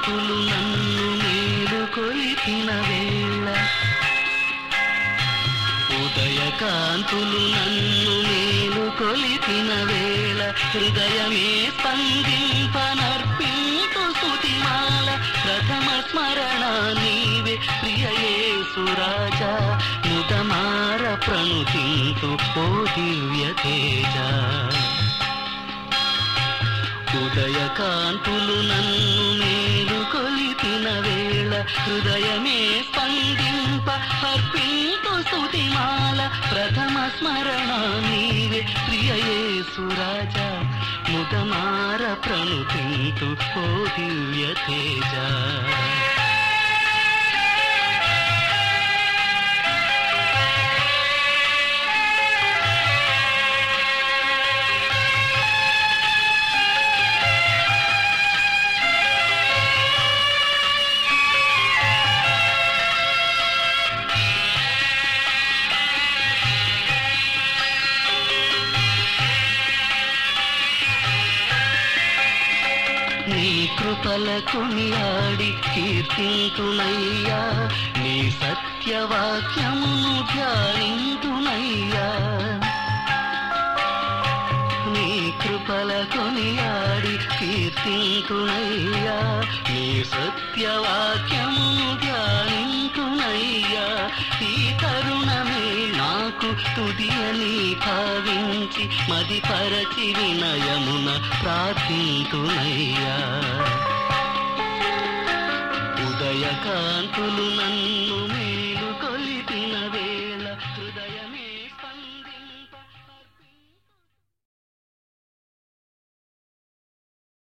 కాంతులు నన్ను మేలు కొలిపిన వేళ ఉదయ కాంతులు నన్ను మేలు కొలిపిన వేళ హృదయమే స్పందింపనర్పింతు స్తుతిమాల ప్రథమ స్మరణ నీవే ప్రియయేసురాజా ముదమార ప్రణుతింతు ఓ దివ్య తేజ ఉదయ కాంతులు నన్ను మేలు కొలిపిన వేళ హృదయమే స్పందింప అర్పింతు స్తుతిమాల ప్రథమ స్మరణ నీవే ప్రియయేసురాజా ముదమార ప్రణుతింతు ఓ దివ్య తేజ నీ కృపల కొనియాడి కీర్తింతునయ్యా నీ సత్యవాక్యమును ధ్యానింతునయ్యా నీ కృపల కొనియాడి కీర్తింతునయ్యా నీ సత్యవాక్యమును ధ్యానింతునయ్యా ఈ తరుణమే నాకు తుది అని భావించి మది పరచి వినయమున ప్రార్థింతునయ్యా ఉదయ కాంతులు నన్ను